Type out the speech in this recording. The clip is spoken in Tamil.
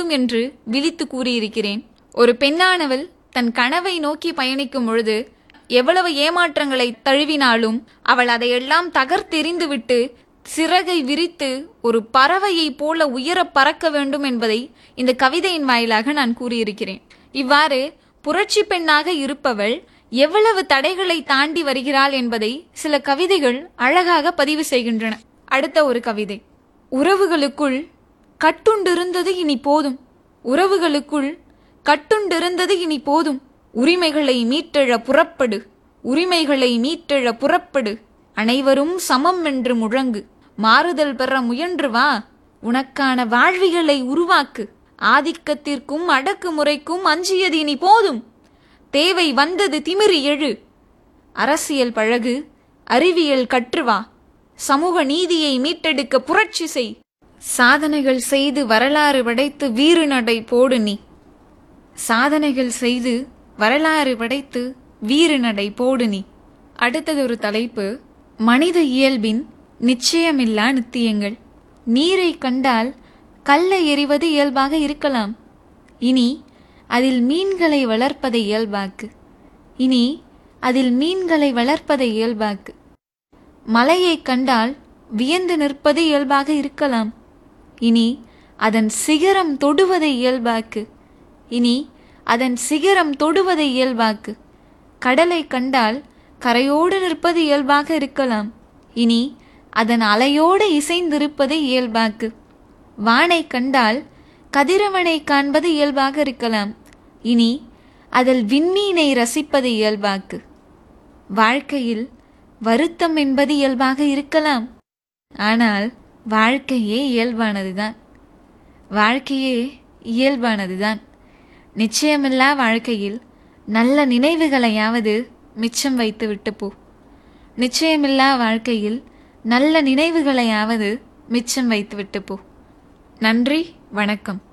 வேண்டும் என்று விழித்து கூறியிருக்கிறேன் ஒரு பெண்ணானவள் தன் கனவை நோக்கி பயணிக்கும் பொழுது எவ்வளவு ஏமாற்றங்களை தழுவினாலும் அவள் அதையெல்லாம் தகர்த்தெறிந்துவிட்டு சிறகை விரித்து ஒரு பறவையைப் போல உயர பறக்க வேண்டும் என்பதை இந்த கவிதையின் வாயிலாக நான் கூறியிருக்கிறேன் இவ்வாறு புரட்சி பெண்ணாக இருப்பவள் எவ்வளவு தடைகளை தாண்டி வருகிறாள் என்பதை சில கவிதைகள் அழகாக பதிவு செய்கின்றன அடுத்த ஒரு கவிதை உறவுகளுக்குள் கட்டுண்டிருந்தது இனி போதும் உறவுகளுக்குள் கட்டுண்டிருந்தது இனி போதும் உரிமைகளை மீட்டெழ புறப்படு உரிமைகளை மீட்டெழ புறப்படு அனைவரும் சமம் என்று முழங்கு மாறுதல் பெற முயன்று வா உனக்கான வாழ்விகளை உருவாக்கு ஆதிக்கத்திற்கும் அடக்குமுறைக்கும் அஞ்சியது இனி போதும் தேவை வந்தது திமிரி எழு அரசியல் பழகு அறிவியல் கற்று வா சமூக நீதியை மீட்டெடுக்க புரட்சி செய் சாதனைகள் செய்து வரலாறு படைத்து வீறு நடை போடு நீ சாதனைகள் செய்து வரலாறு படைத்து வீறு நடை போடு நீ அடுத்தது ஒரு தலைப்பு மனித இயல்பின் நிச்சயமில்லா நித்தியங்கள் நீரை கண்டால் கல்லை எறிவது இயல்பாக இருக்கலாம் இனி அதில் மீன்களை வளர்ப்பதை இயல்பாக்கு இனி அதில் மீன்களை வளர்ப்பதை இயல்பாக்கு மலையை கண்டால் வியந்து நிற்பது இயல்பாக இருக்கலாம் இனி அதன் சிகரம் தொடுவதை இயல்பாக்கு இனி அதன் சிகரம் தொடுவதை இயல்பாக்கு கடலை கண்டால் கரையோடு நிற்பது இயல்பாக இருக்கலாம் இனி அதன் அலையோடு இசைந்திருப்பதை இயல்பாக்கு வானை கண்டால் கதிரவனை காண்பது இயல்பாக இருக்கலாம் இனி அதில் விண்மீனை ரசிப்பது இயல்பாக்கு வாழ்க்கையில் வருத்தம் என்பது இயல்பாக இருக்கலாம் ஆனால் வாழ்க்கையே இயல்பானதுதான் வாழ்க்கையே இயல்பானதுதான் நிச்சயமில்லா வாழ்க்கையில் நல்ல நினைவுகளையாவது மிச்சம் வைத்து விட்டு போ நிச்சயமில்லா வாழ்க்கையில் நல்ல நினைவுகளையாவது மிச்சம் வைத்து விட்டு போ நன்றி வணக்கம்